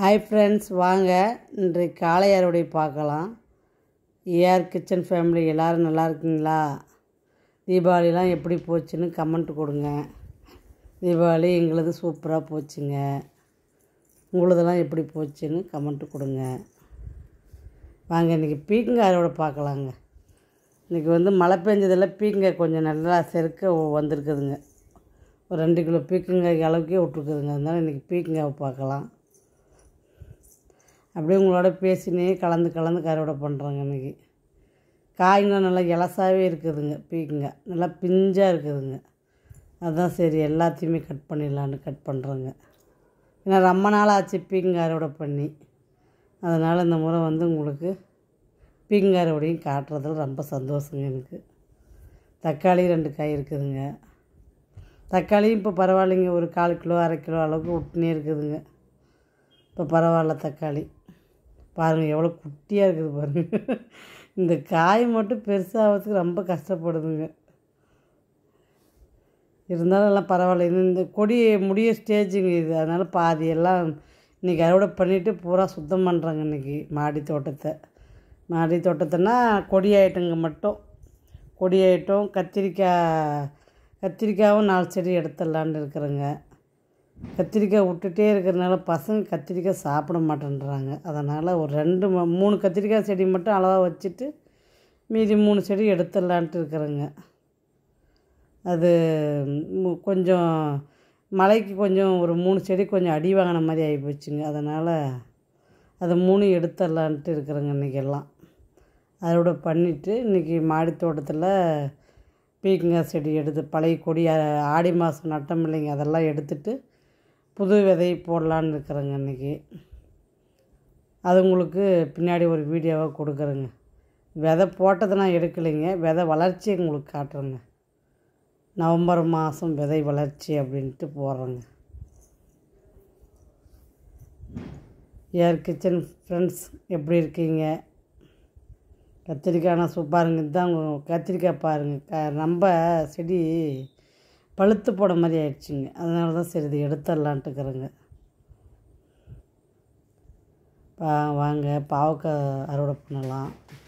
hi friends வாங்க இன்றைக்கு காலை அறுவடை பார்க்கலாம் ஏஆர் கிச்சன் ஃபேமிலி எல்லோரும் நல்லா இருக்கீங்களா தீபாவளிலாம் எப்படி போச்சுன்னு கமெண்ட் கொடுங்க தீபாவளி எங்களுது சூப்பராக போச்சுங்க உங்களுதெல்லாம் எப்படி போச்சுன்னு கமெண்ட் கொடுங்க வாங்க இன்றைக்கி பீக்கங்காய் அறுவடை பார்க்கலாங்க இன்றைக்கி வந்து மழை பெஞ்சதில் பீக்கங்காய் கொஞ்சம் நல்லா செருக்க வந்திருக்குதுங்க ஒரு ரெண்டு கிலோ பீக்கங்காய் அளவுக்கே விட்ருக்குதுங்க அதனால் இன்றைக்கி பீக்கங்காய் பார்க்கலாம் அப்படியே உங்களோட பேசினே கலந்து கலந்து கருவடை பண்ணுறோங்க இன்றைக்கி காய்ங்களும் நல்லா இலசாவே இருக்குதுங்க பீக்கங்காய் நல்லா பிஞ்சாக இருக்குதுங்க அதுதான் சரி எல்லாத்தையுமே கட் பண்ணிடலான்னு கட் பண்ணுறோங்க ஏன்னா ரொம்ப நாள் ஆச்சு பீக்கங்காய் அறுவடை பண்ணி அதனால் இந்த முறை வந்து உங்களுக்கு பீக்கங்காய் அறுவடையும் காட்டுறதுல ரொம்ப சந்தோஷங்க எனக்கு தக்காளி ரெண்டு காய் இருக்குதுங்க தக்காளியும் இப்போ பரவாயில்லைங்க ஒரு கால் கிலோ அரை கிலோ அளவுக்கு விட்டுனே இருக்குதுங்க இப்போ பரவாயில்ல தக்காளி பாருங்கள் எவ்வளோ குட்டியாக இருக்குது பாருங்கள் இந்த காய் மட்டும் பெருசாகிறதுக்கு ரொம்ப கஷ்டப்படுதுங்க இருந்தாலும் எல்லாம் பரவாயில்ல இது இந்த கொடி முடிய ஸ்டேஜுங்க இது அதனால் பாதி எல்லாம் இன்றைக்கி அறுவடை பண்ணிவிட்டு பூரா சுத்தம் பண்ணுறாங்க இன்றைக்கி மாடி தோட்டத்தை மாடி தோட்டத்தைனா கொடி ஐட்டங்க மட்டும் கொடி ஐட்டம் கத்திரிக்காய் கத்திரிக்காயும் நாலு செடி எடுத்துடலான்னு இருக்கிறேங்க கத்திரிக்காய் விட்டுட்டே இருக்கிறதுனால பசங்க கத்திரிக்காய் சாப்பிட மாட்டேன்றாங்க அதனால் ஒரு ரெண்டு ம- மூணு கத்திரிக்காய் செடி மட்டும் அளவாக வச்சுட்டு மீதி மூணு செடி எடுத்துடலான்ட்டு இருக்கிறேங்க அது மு- கொஞ்சம் மழைக்கு கொஞ்சம் ஒரு மூணு செடி கொஞ்சம் அடி வாங்கின மாதிரி ஆகி போச்சுங்க அதனால் அது மூணு எடுத்துடலான்ட்டு இருக்கிறேங்க இன்றைக்கி எல்லாம் அதோட பண்ணிவிட்டு இன்றைக்கி மாடி தோட்டத்தில் பீக்கங்காய் செடி எடுத்து பழைய கொடி ஆ- ஆடி மாதம் நட்டம் இல்லைங்க அதெல்லாம் எடுத்துட்டு புது விதை போடலான்னு இருக்கிறேங்க இன்றைக்கி அது உங்களுக்கு பின்னாடி ஒரு வீடியோவாக கொடுக்குறேங்க விதை போட்டதை நான் எடுக்கலைங்க விதை வளர்ச்சியை உங்களுக்கு காட்டுறேங்க நவம்பர் மாதம் விதை வளர்ச்சி அப்படின்ட்டு போடுறேங்க ஏர் கிச்சன் ஃப்ரெண்ட்ஸ் எப்படி இருக்கீங்க கத்திரிக்காய் நான் சூப்பாருங்க இதுதான் உங்க- கத்திரிக்காய் பாருங்கள் க ரொம்ப செடி பழுத்து போட மாதிரி ஆயிடுச்சுங்க அதனால தான் சரி இது எடுத்துடலான்ட்டு இருக்கிறேங்க பா வாங்க பாவக்காய் அறுவடை பண்ணலாம்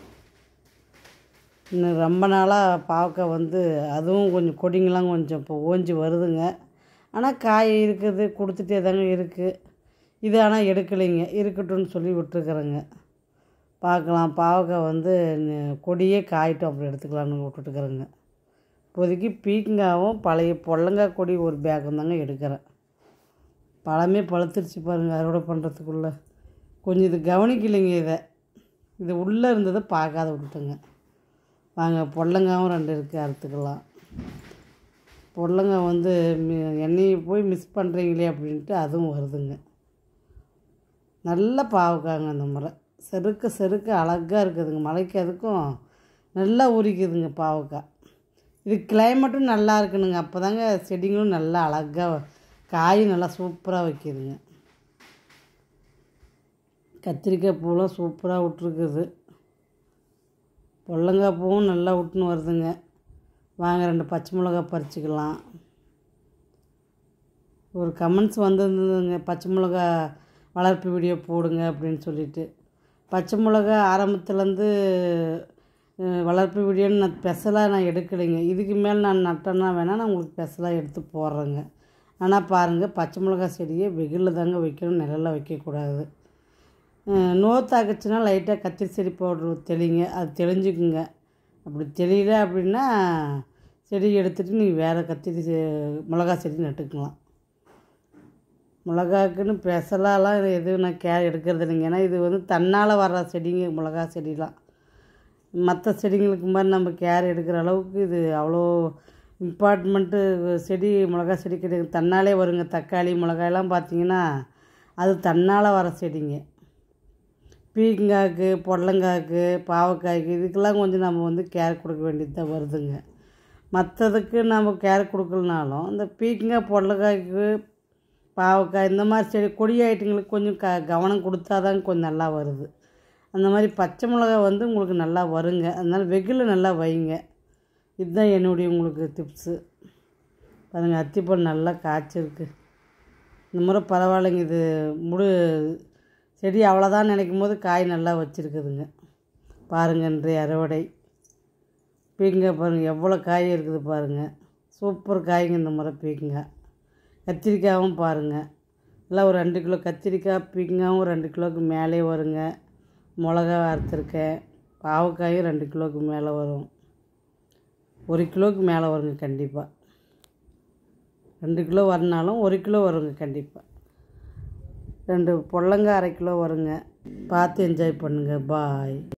இன்னும் ரொம்ப நாளாக பாவக்காய் வந்து அதுவும் கொஞ்சம் கொடிங்கெல்லாம் கொஞ்சம் இப்போ ஓஞ்சி வருதுங்க ஆனால் காய் இருக்குது கொடுத்துட்டே தாங்க இருக்குது இது ஆனால் எடுக்கலைங்க இருக்கட்டும்னு சொல்லி விட்டுருக்குறேங்க பார்க்கலாம் பாவக்காய் வந்து ந- கொடியே காயிட்டும் அப்படி எடுத்துக்கலாம்னு விட்டுட்டுக்கிறேங்க இப்போதைக்கு பீக்கங்காவும் பழைய பொல்லங்காய் கொடி ஒரு பேக்கும் தாங்க எடுக்கிறேன் பழமே பழுத்துருச்சு பாருங்கள் அறுவடை பண்ணுறதுக்குள்ளே கொஞ்சம் இது கவனிக்கலைங்க இதை இது உள்ளே இருந்ததை பார்க்காத விட்டுட்டுங்க வாங்க பொல்லங்காவும் ரெண்டு இருக்குது அறுத்துக்கலாம் பொல்லங்காய் வந்து மி- என்னையை போய் மிஸ் பண்ணுறீங்களே அப்படின்ட்டு அதுவும் வருதுங்க நல்ல பாவக்காங்க அந்த முறை செருக்க செருக்க அழகாக இருக்குதுங்க மழைக்கு அதுக்கும் நல்லா உரிக்குதுங்க பாவக்காய் இது கிளைமேட்டும் நல்லா இருக்கணுங்க அப்போ தாங்க செடிங்களும் நல்லா அழகாக காயும் நல்லா சூப்பராக வைக்கிதுங்க கத்திரிக்காய் பூலாம் சூப்பராக விட்ருக்குது பொல்லங்காய் பூவும் நல்லா விட்டுன்னு வருதுங்க வாங்க ரெண்டு பச்சை மிளகா பறிச்சுக்கலாம் ஒரு கமெண்ட்ஸ் வந்திருந்ததுங்க பச்சை மிளகா வளர்ப்பு வீடியோ போடுங்க அப்படின்னு சொல்லிட்டு பச்சை மிளகா ஆரம்பத்துலேருந்து அஹ், வளர்ப்பு வீடியோன்னு நான் ஸ்பெஷலாக நான் எடுக்கலைங்க இதுக்கு மேலே நான் நட்டேன்னா வேணால் நான் உங்களுக்கு ஸ்பெஷலாக எடுத்து போடுறேங்க ஆனால் பாருங்கள் பச்சை மிளகா செடியை வெயிலில் தாங்க வைக்கணும் நிழலில் வைக்கக்கூடாது அஹ், நோய் தாக்குச்சுன்னா லைட்டாக கத்திரி செடி பவுட்ரு தெளிங்க அது தெளிஞ்சுக்குங்க அப்படி தெளியல அப்படின்னா செடி எடுத்துகிட்டு நீங்கள் வேறு கத்திரி செ- மிளகா செடி நட்டுக்கலாம் மிளகாக்குன்னு ஸ்பெஷலாலாம் இது எதுவும் நான் கேர் எடுக்கிறது இல்லைங்க ஏன்னா இது வந்து தன்னால் வர்ற செடிங்க மிளகா செடிலாம் மற்ற செடிங்களுக்கு மாதிரி நம்ம கேர் எடுக்கிற அளவுக்கு இது அவ்வளோ இம்பார்ட்மெண்ட்டு செடி மிளகா செடி கிடையாது தன்னாலே வருங்க தக்காளி மிளகாயெல்லாம் பார்த்தீங்கன்னா அது தன்னால் வர செடிங்க பீக்கங்காய்க்கு பொடலங்காய்க்கு பாவக்காய்க்கு இதுக்கெல்லாம் கொஞ்சம் நம்ம வந்து கேர் கொடுக்க வேண்டியது தான் வருதுங்க மற்றதுக்கு நம்ம கேர் கொடுக்கலனாலும் இந்த பீக்கங்காய் பொடலங்காய்க்கு பாவக்காய் இந்த மாதிரி செடி கொடி ஐட்டங்களுக்கு கொஞ்சம் க கவனம் கொடுத்தா தான் கொஞ்சம் நல்லா வருது அந்த மாதிரி பச்சை மிளகா வந்து உங்களுக்கு நல்லா வருங்க அதனால் வெயிலில் நல்லா வைங்க இதுதான் என்னுடைய உங்களுக்கு டிப்ஸு பாருங்கள் அத்திப்பழம் நல்லா காய்ச்சிருக்கு இந்த முறை பரவாயில்லைங்க இது முழு செடி அவ்வளோதான் நினைக்கும் போது காய் நல்லா வச்சுருக்குதுங்க பாருங்க இன்றைய அறுவடை பீக்கங்காய் பாருங்கள் எவ்வளோ காய் இருக்குது பாருங்கள் சூப்பர் காய்ங்க இந்த முறை பீக்கங்காய் கத்திரிக்காயும் பாருங்கள் எல்லாம் ஒரு ரெண்டு கிலோ கத்திரிக்காய் பீக்கங்காயும் ரெண்டு கிலோவுக்கு மேலே வருங்க மிளகா அறுத்துருக்கேன் பாவக்காயும் ரெண்டு கிலோவுக்கு மேலே வரும் ஒரு கிலோவுக்கு மேலே வருங்க கண்டிப்பாக ரெண்டு கிலோ வரனாலும் ஒரு கிலோ வருங்க கண்டிப்பாக ரெண்டு பொல்லங்காய் அரை கிலோ வருங்க பார்த்து என்ஜாய் பண்ணுங்கள் பாய்